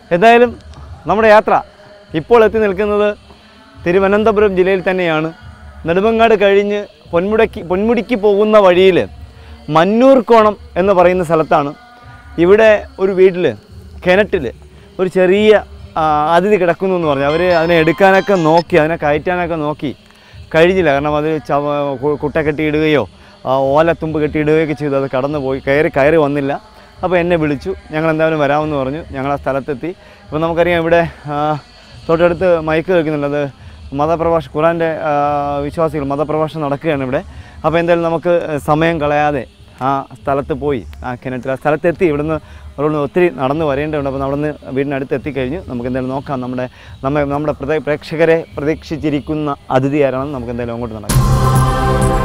എന്തായാലും നമ്മുടെ യാത്ര ഇപ്പോൾ എത്തി നിൽക്കുന്നത് തിരുവനന്തപുരം ജില്ലയിൽ തന്നെയാണ് നെടുമങ്ങാട് കഴിഞ്ഞ് പൊന്മുടക്കി പൊന്മുടിക്ക് പോകുന്ന വഴിയിൽ മന്നൂർക്കോണം എന്ന് പറയുന്ന സ്ഥലത്താണ് ഇവിടെ ഒരു വീട്ടിൽ കിണറ്റിൽ ഒരു ചെറിയ ആ, അതിഥി കിടക്കുന്നു എന്ന് പറഞ്ഞു അവർ അതിനെ എടുക്കാനൊക്കെ നോക്കി അതിനെ കയറ്റാനൊക്കെ നോക്കി കഴിഞ്ഞില്ല കാരണം അത് ചവ കു- കുട്ട കെട്ടിയിടുകയോ ആ, ഓലത്തുമ്പ് കെട്ടിയിടുകയൊക്കെ ചെയ്തു അത് കടന്നു പോയി കയറി കയറി വന്നില്ല അപ്പോൾ എന്നെ വിളിച്ചു ഞങ്ങൾ എന്തായാലും വരാമെന്ന് പറഞ്ഞു ഞങ്ങൾ ആ സ്ഥലത്തെത്തി ഇപ്പോൾ നമുക്കറിയാം ഇവിടെ ആ, തൊട്ടടുത്ത് മയക്ക് വെക്കുന്നുണ്ട് അത് മതപ്രഭാഷ ഖുറാൻ്റെ ആ, വിശ്വാസികൾ മതപ്രഭാഷണം നടക്കുകയാണ് ഇവിടെ അപ്പോൾ എന്തായാലും നമുക്ക് സമയം കളയാതെ ആ സ്ഥലത്ത് പോയി ആ കിണറ്റിൽ ആ സ്ഥലത്തെത്തി ഇവിടുന്ന് അവിടെ ഒത്തിരി നടന്ന് വരേണ്ടതുണ്ട് അപ്പോൾ അവിടെ നിന്ന് വീടിനടുത്ത് എത്തിക്കഴിഞ്ഞ് നമുക്ക് എന്തായാലും നോക്കാം നമ്മുടെ നമ്മെ നമ്മുടെ പ്രേ- പ്രേക്ഷകരെ പ്രതീക്ഷിച്ചിരിക്കുന്ന അതിഥി ആരാണെന്ന് നമുക്ക് എന്തായാലും അങ്ങോട്ട് നടക്കാം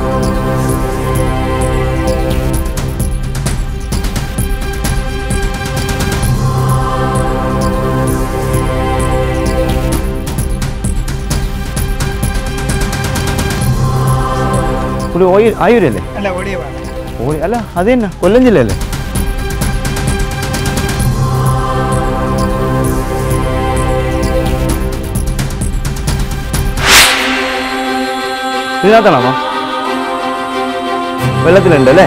ഇവിടെ ഓയി ആയൂരല്ലേ അല്ല ഒടിയവാണ് ഓ അല്ല അത് തന്നെ കൊല്ലം ജില്ലയല്ലേ ഇതിനകത്താണോ വെള്ളത്തിലുണ്ട് അല്ലേ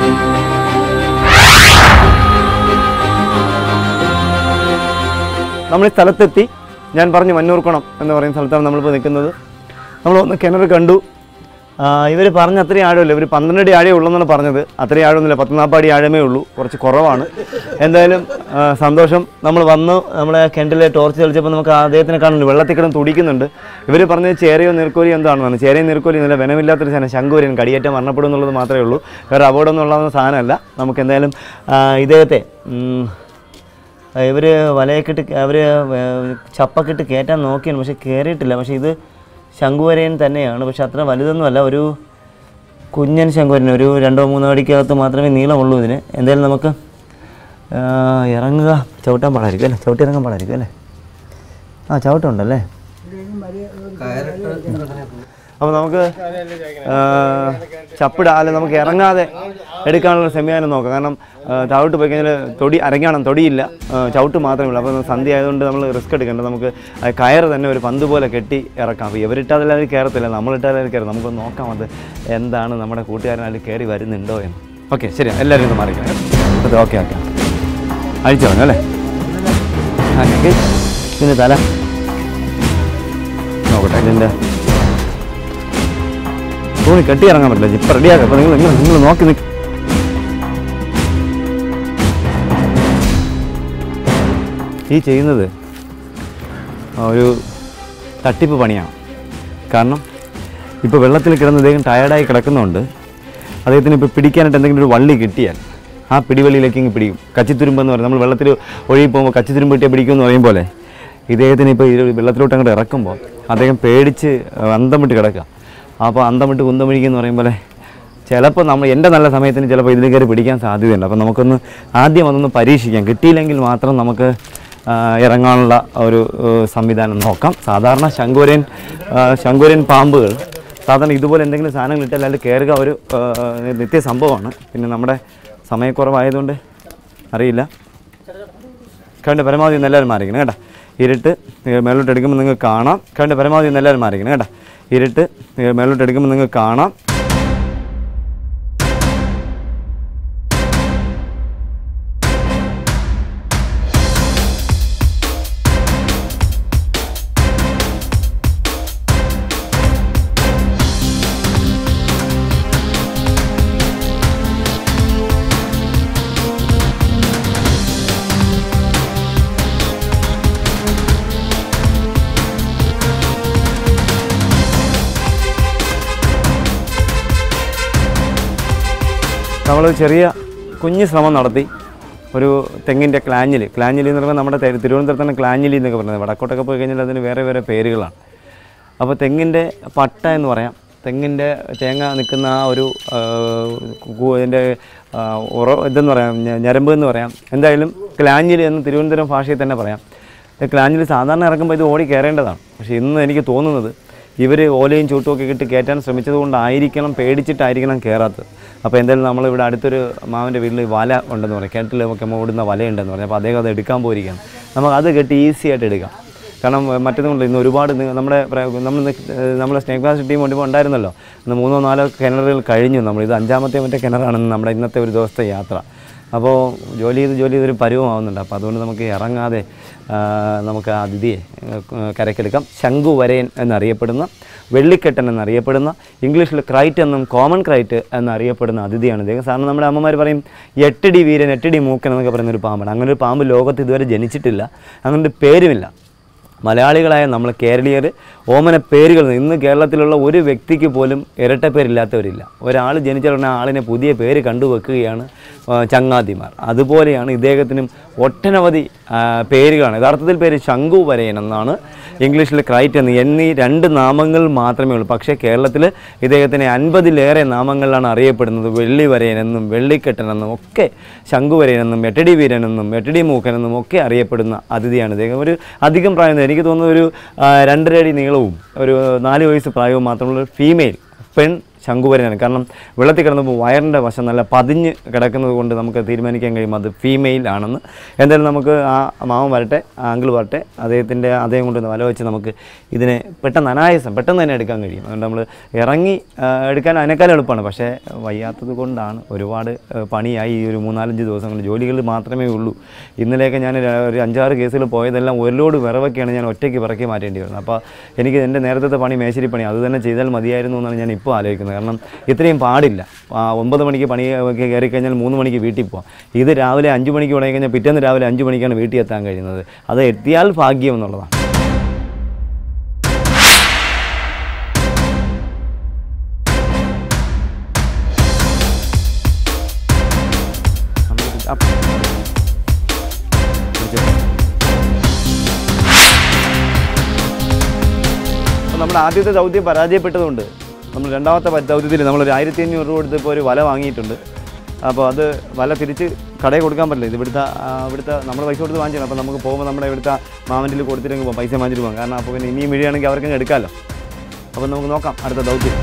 നമ്മൾ ഈ സ്ഥലത്തെത്തി ഞാൻ പറഞ്ഞു മന്നൂർക്കുണം എന്ന് പറയുന്ന സ്ഥലത്താണ് നമ്മളിപ്പോൾ നിൽക്കുന്നത് നമ്മൾ ഒന്ന് കിണർ കണ്ടു ഇവർ പറഞ്ഞ അത്രയും ആഴമില്ല ഇവർ പന്ത്രണ്ട് അടി ആഴമേ ഉള്ളെന്നാണ് പറഞ്ഞത് അത്രയും ആഴമൊന്നുമില്ല പത്ത് അടി ആഴമേ ഉള്ളൂ കുറച്ച് കുറവാണ് എന്തായാലും ആ, സന്തോഷം നമ്മൾ വന്നു നമ്മളെ കിണറ്റിലെ ടോർച്ച് തെളിച്ചപ്പോൾ നമുക്ക് അദ്ദേഹത്തിനെ കാണുന്നുണ്ട് വെള്ളത്തിൽ കിടന്ന് തുടിക്കുന്നുണ്ട് ഇവർ പറഞ്ഞത് ചേരയോ നീർക്കോലിയോ എന്താണെന്നാണ് ചേരയും നീർക്കോലിയും നല്ല വനമില്ലാത്തൊരു സാധനം ശംഖുവരൻ കടിയേറ്റം മരണപ്പെടും എന്നുള്ളത് മാത്രമേ ഉള്ളൂ വേറെ അപകടമൊന്നും ഉള്ള സാധനമല്ല നമുക്ക് എന്തായാലും ആ, ഇദ്ദേഹത്തെ ഉം, ഇവർ വലയൊക്കെ ഇട്ട് അവർ ചപ്പൊക്കെ ഇട്ട് കയറ്റാൻ നോക്കിയാണ് പക്ഷെ കയറിയിട്ടില്ല പക്ഷേ ഇത് ശംഖുവരയൻ തന്നെയാണ് പക്ഷെ അത്ര വലുതൊന്നുമല്ല ഒരു കുഞ്ഞൻ ശംഖുവരൻ ഒരു രണ്ടോ മൂന്നോ അടിക്കകത്ത് മാത്രമേ നീളമുള്ളൂ ഇതിന് എന്തായാലും നമുക്ക് ആ, ഇറങ്ങുക ചവിട്ടാൻ പാടായിരിക്കും അല്ലേ ചവിട്ടി ഇറങ്ങാൻ പാടായിരിക്കും അല്ലേ ആ ചവിട്ടുണ്ടല്ലേ അപ്പോൾ നമുക്ക് ആ, ചപ്പിടാ അല്ല നമുക്ക് ഇറങ്ങാതെ എടുക്കാനുള്ള സംവിധാനം നോക്കാം കാരണം ആ, താഴോട്ട് പോയി കഴിഞ്ഞാൽ തൊടി അരങ്ങാണം തൊടിയില്ല ആ, ചവിട്ട് മാത്രമേ ഉള്ളൂ അപ്പോൾ സന്ധ്യ ആയതുകൊണ്ട് നമ്മൾ റിസ്ക് എടുക്കേണ്ട നമുക്ക് ആ കയറ് തന്നെ ഒരു പന്ത് പോലെ കെട്ടി ഇറക്കാം അപ്പോൾ ഇവരിട്ടാൽ അതിൽ കയറത്തില്ല നമ്മളിട്ടാൽ അതിൽ കയറും നമുക്ക് നോക്കാം അത് എന്താണ് നമ്മുടെ കൂട്ടുകാരൻ അതിൽ കയറി വരുന്നുണ്ടോ എന്ന് ഓക്കെ ശരി എല്ലാവരും ഇത് മാറിക്കാം അത് ഓക്കെ ഓക്കെ അഴിച്ചു കളഞ്ഞു അല്ലേ ഓക്കെ പിന്നെ തല നോക്കട്ടെ ഇതിൻ്റെ തോണി കെട്ടി ഇറങ്ങാൻ പറ്റില്ല ഇപ്പം റെഡിയാക്കാം അപ്പോൾ നിങ്ങൾ നിങ്ങൾ നിങ്ങൾ നോക്കി നിൽക്ക് ഈ ചെയ്യുന്നത് ഒരു തട്ടിപ്പ് പണിയാണ് കാരണം ഇപ്പോൾ വെള്ളത്തിൽ കിടന്ന് അദ്ദേഹം ടയർഡായി കിടക്കുന്നുണ്ട് അദ്ദേഹത്തിന് ഇപ്പോൾ പിടിക്കാനായിട്ട് എന്തെങ്കിലും ഒരു വള്ളി കിട്ടിയാൽ ആ പിടിവള്ളിയിലേക്ക് ഇങ്ങ് പിടിക്കും കച്ചിത്തുരുമ്പ് എന്ന് പറയും നമ്മൾ വെള്ളത്തിൽ ഒഴുകി പോകുമ്പോൾ കച്ചിത്തുരുമ്പ് കിട്ടിയാൽ പിടിക്കും എന്ന് പറയും പോലെ ഇദ്ദേഹത്തിന് ഇപ്പോൾ ഈ വെള്ളത്തിലോട്ട് അങ്ങോട്ട് ഇറക്കുമ്പോൾ അദ്ദേഹം പേടിച്ച് അന്തം വിട്ട് കിടക്കുക അപ്പോൾ അന്തം വിട്ട് കുന്തം പിടിക്കുക എന്ന് പറയും പോലെ ചിലപ്പോൾ നമ്മൾ എൻ്റെ നല്ല സമയത്തിന് ചിലപ്പോൾ ഇതിൽ കയറി പിടിക്കാൻ സാധ്യതയുണ്ട് അപ്പോൾ നമുക്കൊന്ന് ആദ്യം അതൊന്ന് പരീക്ഷിക്കാം കിട്ടിയില്ലെങ്കിൽ മാത്രം നമുക്ക് ആ, ഇറങ്ങാനുള്ള ഒരു ഏഹ്, സംവിധാനം നോക്കാം സാധാരണ ശങ്കുരൻ ശങ്കുരൻ പാമ്പുകൾ സാധാരണ ഇതുപോലെ എന്തെങ്കിലും സാധനങ്ങൾ ഇട്ടാൽ അതിൽ കയറുക ഒരു ഏഹ്, നിത്യ സംഭവമാണ് പിന്നെ നമ്മുടെ സമയക്കുറവായതുകൊണ്ട് അറിയില്ല കണ്ട് പരമാവധി ഒന്ന് എല്ലാവരും മാറിക്കണം കേട്ടോ ഇരുട്ട് ഏഹ്, മേലോട്ട് എടുക്കുമ്പോൾ നിങ്ങൾക്ക് കാണാം കണ്ട് പരമാവധി ഒന്ന് എല്ലാവരും മാറിക്കണം കേട്ടോ ഇരുട്ട് ഏഹ്, മേലോട്ട് എടുക്കുമ്പോൾ നിങ്ങൾക്ക് കാണാം നമ്മൾ ചെറിയ കുഞ്ഞ് ശ്രമം നടത്തി ഒരു തെങ്ങിൻ്റെ ക്ലാഞ്ഞിൽ ക്ലാഞ്ഞിലി എന്ന് പറയുമ്പോൾ നമ്മുടെ തെ- തിരുവനന്തപുരത്ത് തന്നെ ക്ലാഞ്ഞിലി എന്നൊക്കെ പറയുന്നത് വടക്കോട്ടൊക്കെ പോയി കഴിഞ്ഞാൽ അതിന് വേറെ വേറെ പേരുകളാണ് അപ്പോൾ തെങ്ങിൻ്റെ പട്ട എന്ന് പറയാം തെങ്ങിൻ്റെ തേങ്ങ നിൽക്കുന്ന ആ ഒരു ആ, കു- ഇതിൻ്റെ ആ, ഉറ ഇതെന്ന് പറയാം ഞ- ഞരമ്പ് എന്ന് പറയാം എന്തായാലും ക്ലാഞ്ഞിലി എന്ന് തിരുവനന്തപുരം ഭാഷയിൽ തന്നെ പറയാം ക്ലാഞ്ഞിൽ സാധാരണ ഇറക്കുമ്പോൾ ഇത് ഓടി കയറേണ്ടതാണ് പക്ഷേ ഇന്ന് എനിക്ക് തോന്നുന്നത് ഇവർ ഓലയും ചൂട്ടും ഒക്കെ ഇട്ട് കയറ്റാൻ ശ്രമിച്ചത് കൊണ്ടായിരിക്കണം പേടിച്ചിട്ടായിരിക്കണം കയറാത്തത് അപ്പോൾ എന്തായാലും നമ്മളിവിടെ അടുത്തൊരു മാമൻ്റെ വീട്ടിൽ വല ഉണ്ടെന്ന് പറയും കിണറ്റിലൊക്കെ ഓടുന്ന വലയുണ്ടെന്ന് പറഞ്ഞു അപ്പോൾ അദ്ദേഹം അത് എടുക്കാൻ പോയിരിക്കുകയാണ് നമുക്ക് അത് കെട്ടി ഈസി ആയിട്ട് എടുക്കാം കാരണം ഏഹ്, മറ്റൊന്നുമില്ല ഇന്ന് ഒരുപാട് നി- നമ്മുടെ പ്ര- നമ്മൾ ഇന്ന് ഏഹ്, നമ്മുടെ സ്നേക് ക്ലാസ് ടീം കൊണ്ടുപോയി ഉണ്ടായിരുന്നല്ലോ ഇന്ന് മൂന്നോ നാലോ കിണറുകൾ കഴിഞ്ഞു നമ്മൾ ഇത് അഞ്ചാമത്തെ മറ്റേ കിണറാണ് നമ്മുടെ ഇന്നത്തെ ഒരു ദിവസത്തെ യാത്ര അപ്പോൾ ജോലി ചെയ്ത് ജോലി ചെയ്തൊരു പരുവമാവുന്നുണ്ട് അപ്പോൾ അതുകൊണ്ട് നമുക്ക് ഇറങ്ങാതെ ആ, നമുക്ക് ആ അതിഥിയെ ഏഹ്, കരക്കെടുക്കാം ശംഖുവരയൻ എന്നറിയപ്പെടുന്ന വെള്ളിക്കെട്ടൻ എന്നറിയപ്പെടുന്ന ഇംഗ്ലീഷിൽ ക്രൈറ്റ് എന്നും കോമൺ ക്രൈറ്റ് എന്നറിയപ്പെടുന്ന അതിഥിയാണ് ഇദ്ദേഹം സാറിന് നമ്മുടെ അമ്മമാർ പറയും എട്ടടി വീരൻ എട്ടടി മൂക്കൻ എന്നൊക്കെ പറയുന്ന ഒരു പാമ്പാണ് അങ്ങനെ ഒരു പാമ്പ് ലോകത്ത് ഇതുവരെ ജനിച്ചിട്ടില്ല അങ്ങനെ ഒരു പേരുമില്ല മലയാളികളായ നമ്മൾ കേരളീയർ ഓമന പേരുകൾ ഇന്ന് കേരളത്തിലുള്ള ഒരു വ്യക്തിക്ക് പോലും ഇരട്ട പേരില്ലാത്തവരില്ല ഒരാൾ ജനിച്ച ഉടനെ ആളിനെ പുതിയ പേര് കണ്ടുവെക്കുകയാണ് ആ, ചങ്ങാതിമാർ അതുപോലെയാണ് ഇദ്ദേഹത്തിനും ഒട്ടനവധി ആ, പേരുകളാണ് യഥാർത്ഥത്തിൽ പേര് ശംഖു വരയൻ എന്നാണ് ഇംഗ്ലീഷിൽ ക്രൈറ്റ് എന്ന് എന്നീ രണ്ട് നാമങ്ങൾ മാത്രമേ ഉള്ളൂ പക്ഷേ കേരളത്തിൽ ഇദ്ദേഹത്തിന് അൻപതിലേറെ നാമങ്ങളിലാണ് അറിയപ്പെടുന്നത് വെള്ളി വരയനെന്നും വെള്ളിക്കെട്ടനെന്നും ഒക്കെ ശംഖുവരയനെന്നും എട്ടടി വീരനെന്നും എട്ടടി മൂക്കനെന്നും ഒക്കെ അറിയപ്പെടുന്ന അതിഥിയാണ് ഇദ്ദേഹം ഒരു അധികം പ്രായം എനിക്ക് തോന്നുന്നു ഒരു ആ, രണ്ടര അടി നീളവും ഒരു നാല് വയസ്സ് പ്രായവും മാത്രമുള്ള ഒരു ഫീമെയിൽ പെൺ ശംഖുവരനാണ് കാരണം വെള്ളത്തിൽ കിടന്നപ്പോൾ വയറിൻ്റെ വശം നല്ല പതിഞ്ഞ് കിടക്കുന്നത് കൊണ്ട് നമുക്ക് തീരുമാനിക്കാൻ കഴിയും അത് ഫീമെയിൽ ആണെന്ന് എന്തായാലും നമുക്ക് ആ മാമൻ വരട്ടെ ആ അങ്കിൾ വരട്ടെ അദ്ദേഹത്തിൻ്റെ അദ്ദേഹം കൊണ്ട് വല വെച്ച് നമുക്ക് ഇതിനെ പെട്ടെന്ന് അനായാസം പെട്ടെന്ന് തന്നെ എടുക്കാൻ കഴിയും അതുകൊണ്ട് നമ്മൾ ഇറങ്ങി ആ, എടുക്കാൻ അതിനേക്കാളും എളുപ്പമാണ് പക്ഷേ വയ്യാത്തത് കൊണ്ടാണ് ഒരുപാട് ആ, പണിയായി ഈ ഒരു മൂന്നാലഞ്ച് ദിവസം കൊണ്ട് ജോലികൾ മാത്രമേ ഉള്ളൂ ഇന്നലെയൊക്കെ ഞാൻ ര- ഒരു അഞ്ചാറ് കേസുകൾ പോയതെല്ലാം ഒരു ലോഡ് വിറവൊക്കെയാണ് ഞാൻ ഒറ്റയ്ക്ക് പിറക്കി മാറ്റേണ്ടി വരുന്നത് അപ്പോൾ എനിക്ക് എൻ്റെ നേരത്തെ പണി മേശരി പണി അത് തന്നെ ചെയ്താൽ മതിയായിരുന്നു എന്നാണ് ഞാൻ ഇപ്പോൾ ആലോചിക്കുന്നത് കാരണം ഇത്രയും പാടില്ല ആ, ഒമ്പത് മണിക്ക് പണി ഒക്കെ കയറി കഴിഞ്ഞാൽ മൂന്ന് മണിക്ക് വീട്ടിൽ പോകാം ഇത് രാവിലെ അഞ്ച് മണിക്ക് തുടങ്ങി കഴിഞ്ഞാൽ പിറ്റേന്ന് രാവിലെ അഞ്ച് മണിക്കാണ് വീട്ടിൽ എത്താൻ കഴിയുന്നത് അത് എത്തിയാൽ ഭാഗ്യം എന്നുള്ളതാണ് നമുക്ക് അപ്പ് പിടിച്ചോ. അപ്പോൾ നമ്മുടെ ആദ്യത്തെ ദൗത്യം പരാജയപ്പെട്ടതുകൊണ്ട് നമ്മൾ രണ്ടാമത്തെ പ- ദൗത്യത്തിൽ നമ്മളൊരു ആയിരത്തി അഞ്ഞൂറ് രൂപ കൊടുത്ത് ഇപ്പോൾ ഒരു വല വാങ്ങിയിട്ടുണ്ട് അപ്പോൾ അത് വല തിരിച്ച് കടയിൽ കൊടുക്കാൻ പറ്റില്ല ഇത് ഇവിടുത്തെ ആ, ഇവിടുത്തെ നമ്മൾ പൈസ കൊടുത്ത് വാങ്ങിച്ചാണ് അപ്പോൾ നമുക്ക് പോകുമ്പോൾ നമ്മുടെ ഇവിടുത്തെ മാമൻറ്റിൽ കൊടുത്തിട്ടെങ്കിൽ പോകാം പൈസ വാങ്ങിച്ചിട്ട് പോകാം കാരണം അപ്പോൾ പിന്നെ ഇനിയും വീഴുകയാണെങ്കിൽ അവർക്കും എടുക്കാമല്ലോ അപ്പോൾ നമുക്ക് നോക്കാം അടുത്ത ദൗത്യം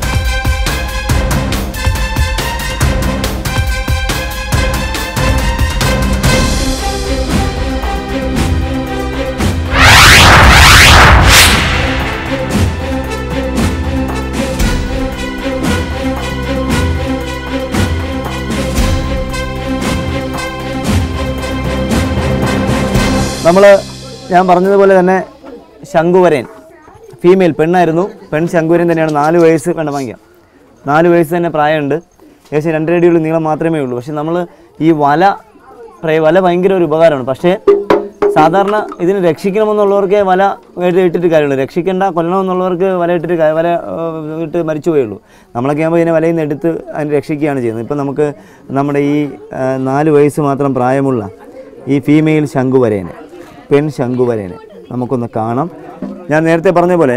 നമ്മൾ ഞാൻ പറഞ്ഞതുപോലെ തന്നെ ശംഖുവരൻ ഫീമെയിൽ പെണ്ണായിരുന്നു പെൺ ശംഖുവരൻ തന്നെയാണ് നാല് വയസ്സ് കണ്ട വാങ്ങിക്കാം നാല് വയസ്സ് തന്നെ പ്രായമുണ്ട് ഏകദേശം രണ്ടര അടിയുള്ള നീളം മാത്രമേ ഉള്ളൂ പക്ഷെ നമ്മൾ ഈ വല പ്രയ- വല ഭയങ്കര ഒരു ഉപകാരമാണ് പക്ഷേ സാധാരണ ഇതിനെ രക്ഷിക്കണമെന്നുള്ളവർക്ക് വല ഇട്ട് ഇട്ടിട്ട് കാര്യമുള്ളൂ രക്ഷിക്കേണ്ട കൊല്ലണമെന്നുള്ളവർക്ക് വല ഇട്ടിട്ട് കാ- വല ഏഹ്, ഇട്ട് മരിച്ചു പോയുള്ളൂ നമ്മളൊക്കെ ആകുമ്പോൾ ഇതിനെ വലയിൽ നിന്ന് എടുത്ത് അതിനെ രക്ഷിക്കുകയാണ് ചെയ്യുന്നത് ഇപ്പം നമുക്ക് നമ്മുടെ ഈ ആ, നാല് വയസ്സ് മാത്രം പ്രായമുള്ള ഈ ഫീമെയിൽ ശംഖുവരേനെ പെൺ ശംഖുവരേനെ നമുക്കൊന്ന് കാണാം ഞാൻ നേരത്തെ പറഞ്ഞ പോലെ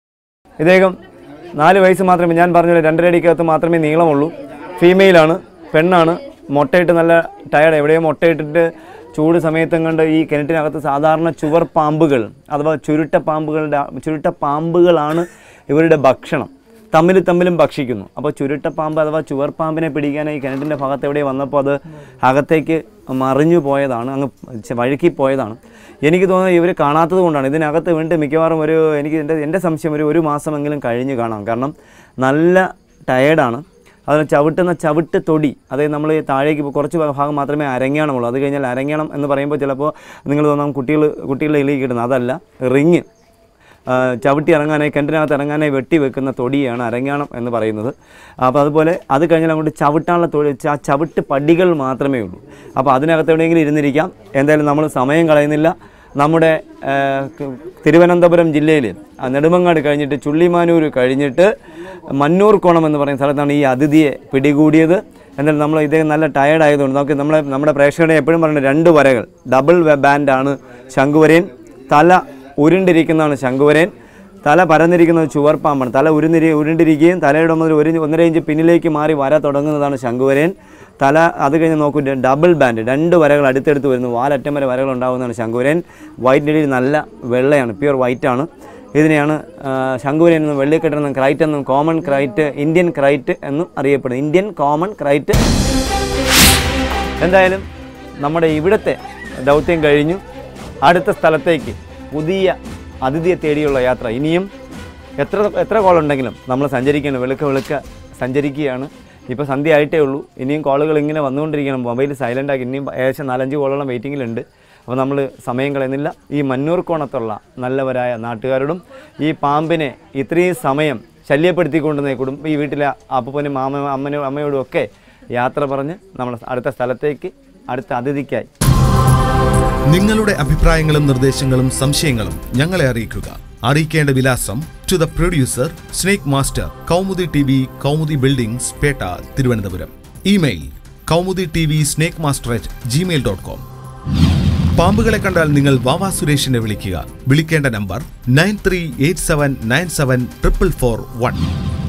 ഇദ്ദേഹം നാല് വയസ്സ് മാത്രമേ ഞാൻ പറഞ്ഞ പോലെ രണ്ടര അടിക്കകത്ത് മാത്രമേ നീളമുള്ളൂ ഫീമെയിലാണ് പെണ്ണാണ് മുട്ടയിട്ട് നല്ല ടയർഡ് എവിടെയോ മുട്ടയിട്ടിട്ട് ചൂട് സമയത്തും കണ്ട് ഈ കിണറ്റിനകത്ത് സാധാരണ ചുവർ പാമ്പുകൾ അഥവാ ചുരുട്ട പാമ്പുകളുടെ ചുരുട്ട പാമ്പുകളാണ് ഇവരുടെ ഭക്ഷണം തമ്മിൽ തമ്മിലും ഭക്ഷിക്കുന്നു അപ്പോൾ ചുരുട്ട പാമ്പ് അഥവാ ചുവർ പാമ്പിനെ പിടിക്കാനായി കിണറ്റിൻ്റെ ഭാഗത്ത് എവിടെ വന്നപ്പോൾ അത് അകത്തേക്ക് മറിഞ്ഞു പോയതാണ് അങ്ങ് ചെ- വഴുക്കി പോയതാണ് എനിക്ക് തോന്നുന്നത് ഇവർ കാണാത്തത് കൊണ്ടാണ് ഇതിനകത്ത് വീണ്ടും മിക്കവാറും ഒരു എനിക്ക് എൻ്റെ എൻ്റെ സംശയം ഒരു ഒരു മാസമെങ്കിലും കഴിഞ്ഞ് കാണാം കാരണം നല്ല ടയേർഡാണ് അതിന് ചവിട്ടുന്ന ചവിട്ട് തൊടി അതായത് നമ്മൾ താഴേക്ക് ഇപ്പോൾ കുറച്ച് ഭാഗം മാത്രമേ അരങ്ങണമുള്ളൂ അത് കഴിഞ്ഞാൽ അരങ്ങണം എന്ന് പറയുമ്പോൾ ചിലപ്പോൾ നിങ്ങൾ തോന്നാം കുട്ടികൾ കുട്ടികളുടെ ഇലയിൽ കിട്ടുന്നത് അതല്ല റിങ് ആ, ചവിട്ടി ഇറങ്ങാനായി കിണറ്റിനകത്ത് ഇറങ്ങാനായി വെട്ടി വെക്കുന്ന തൊടിയാണ് അരങ്ങാണം എന്ന് പറയുന്നത് അപ്പോൾ അതുപോലെ അത് കഴിഞ്ഞാൽ അങ്ങോട്ട് ചവിട്ടാനുള്ള തൊഴി ആ ചവിട്ട് പടികൾ മാത്രമേ ഉള്ളൂ അപ്പോൾ അതിനകത്ത് എവിടെയെങ്കിലും ഇരുന്നിരിക്കാം എന്തായാലും നമ്മൾ സമയം കളയുന്നില്ല നമ്മുടെ ആ, ക- തിരുവനന്തപുരം ജില്ലയിൽ ആ നെടുമങ്ങാട് കഴിഞ്ഞിട്ട് ചുള്ളിമാനൂർ കഴിഞ്ഞിട്ട് മന്നൂർ കോണം എന്ന് പറയുന്ന സ്ഥലത്താണ് ഈ അതിഥിയെ പിടികൂടിയത് എന്നാൽ നമ്മൾ ഇദ്ദേഹം നല്ല ടയേർഡ് ആയതുകൊണ്ട് നമുക്ക് നമ്മളെ നമ്മുടെ പ്രേക്ഷകരെ എപ്പോഴും പറയുന്നത് രണ്ട് വരകൾ ഡബിൾ ബാൻഡാണ് ശംഖുവരൻ തല ഉരുണ്ടിരിക്കുന്നതാണ് ശംഖുവരൻ തല പരന്നിരിക്കുന്നത് ചുവർപ്പാമ്പാണ് തല ഉരുന്നിരി ഉരുണ്ടിരിക്കുകയും തലയുടെ മുതൽ ഒരു ഒന്നര ഇഞ്ച് പിന്നിലേക്ക് മാറി വര തുടങ്ങുന്നതാണ് ശംഖുവരൻ തല അത് കഴിഞ്ഞ് നോക്കൂ ഡബിൾ ബാൻഡ് രണ്ട് വരകൾ അടുത്തടുത്ത് വരുന്നു വാലറ്റം വരെ വരകൾ ഉണ്ടാകുന്നതാണ് ശംഖുവരൻ വൈറ്റിൻ്റെ ഇടയിൽ നല്ല വെള്ളയാണ് പ്യുവർ വൈറ്റ് ആണ് ഇതിനെയാണ് ആ, ശംഖുവരൻ എന്നും വെള്ളിക്കെട്ടൻ എന്നും ക്രൈറ്റ് എന്നും കോമൺ ക്രൈറ്റ് ഇന്ത്യൻ ക്രൈറ്റ് എന്നും അറിയപ്പെടുന്നത് ഇന്ത്യൻ കോമൺ ക്രൈറ്റ് എന്തായാലും നമ്മുടെ ഇവിടുത്തെ ദൗത്യം കഴിഞ്ഞു അടുത്ത സ്ഥലത്തേക്ക് പുതിയ അതിഥിയെ തേടിയുള്ള യാത്ര ഇനിയും എത്ര എത്ര കോൾ ഉണ്ടെങ്കിലും നമ്മൾ സഞ്ചരിക്കണം വെളുക്ക വെളുക്ക സഞ്ചരിക്കുകയാണ് ഇപ്പോൾ സന്ധ്യ ആയിട്ടേ ഉള്ളൂ ഇനിയും കോളുകൾ ഇങ്ങനെ വന്നുകൊണ്ടിരിക്കണം മൊബൈൽ സൈലൻ്റ് ആക്കി ഇനിയും ഏകദേശം നാലഞ്ച് കോളോളം വെയിറ്റിങ്ങിലുണ്ട് അപ്പോൾ നമ്മൾ സമയം കളയുന്നില്ല ഈ മന്നൂർ കോണത്തുള്ള നല്ലവരായ നാട്ടുകാരോടും ഈ പാമ്പിനെ ഇത്രയും സമയം ശല്യപ്പെടുത്തിക്കൊണ്ടുന്ന കുടുംബം ഈ വീട്ടിലെ അപ്പനും മാമ അമ്മനും അമ്മയോടും ഒക്കെ യാത്ര പറഞ്ഞ് നമ്മൾ അടുത്ത സ്ഥലത്തേക്ക് അടുത്ത അതിഥിക്കായി നിങ്ങളുടെ അഭിപ്രായങ്ങളും നിർദ്ദേശങ്ങളും സംശയങ്ങളും ഞങ്ങളെ അറിയിക്കുക അറിയിക്കേണ്ട വിലാസം to the producer snake master Kaumudi T V Kaumudi buildings Pettah Thiruvananthapuram email Kaumudi T V snake master at Gmail dot com പാമ്പുകളെ കണ്ടാൽ നിങ്ങൾ വാവാ സുരേഷിനെ വിളിക്കുക വിളിക്കേണ്ട number nine three eight seven nine seven triple four one